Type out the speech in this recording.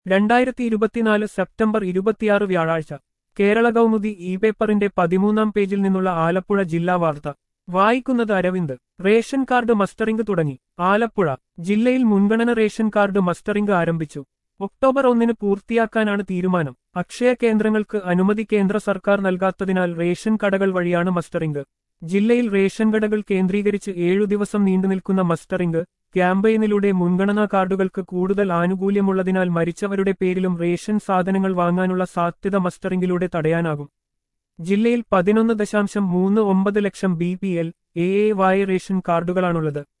രണ്ടായിരത്തി ഇരുപത്തിനാല് സെപ്റ്റംബർ ഇരുപത്തിയാറ് വ്യാഴാഴ്ച കേരള കൗമുദി ഇ പേപ്പറിന്റെ പതിമൂന്നാം പേജിൽ നിന്നുള്ള ആലപ്പുഴ ജില്ലാ വാർത്ത വായിക്കുന്നത് അരവിന്ദ് റേഷൻ കാർഡ് മസ്റ്ററിംഗ് തുടങ്ങി ആലപ്പുഴ ജില്ലയിൽ മുൻഗണന റേഷൻ കാർഡ് മസ്റ്ററിംഗ് ആരംഭിച്ചു ഒക്ടോബർ ഒന്നിന് പൂർത്തിയാക്കാനാണ് തീരുമാനം അക്ഷയ കേന്ദ്രങ്ങൾക്ക് അനുമതി കേന്ദ്ര സർക്കാർ നൽകാത്തതിനാൽ റേഷൻ കടകൾ വഴിയാണ് മസ്റ്ററിംഗ് ജില്ലയിൽ റേഷൻ കടകൾ കേന്ദ്രീകരിച്ച് ഏഴു ദിവസം നീണ്ടുനിൽക്കുന്ന മസ്റ്ററിംഗ് ക്യാമ്പയിനിലൂടെ മുൻഗണനാ കാർഡുകൾക്ക് കൂടുതൽ ആനുകൂല്യമുള്ളതിനാൽ മരിച്ചവരുടെ പേരിലും റേഷൻ സാധനങ്ങൾ വാങ്ങാനുള്ള സാധ്യത മസ്റ്ററിംഗിലൂടെ തടയാനാകും ജില്ലയിൽ പതിനൊന്ന് ദശാംശം മൂന്ന് ഒമ്പത് ലക്ഷം B P L A A വായ റേഷൻ കാർഡുകളാണുള്ളത്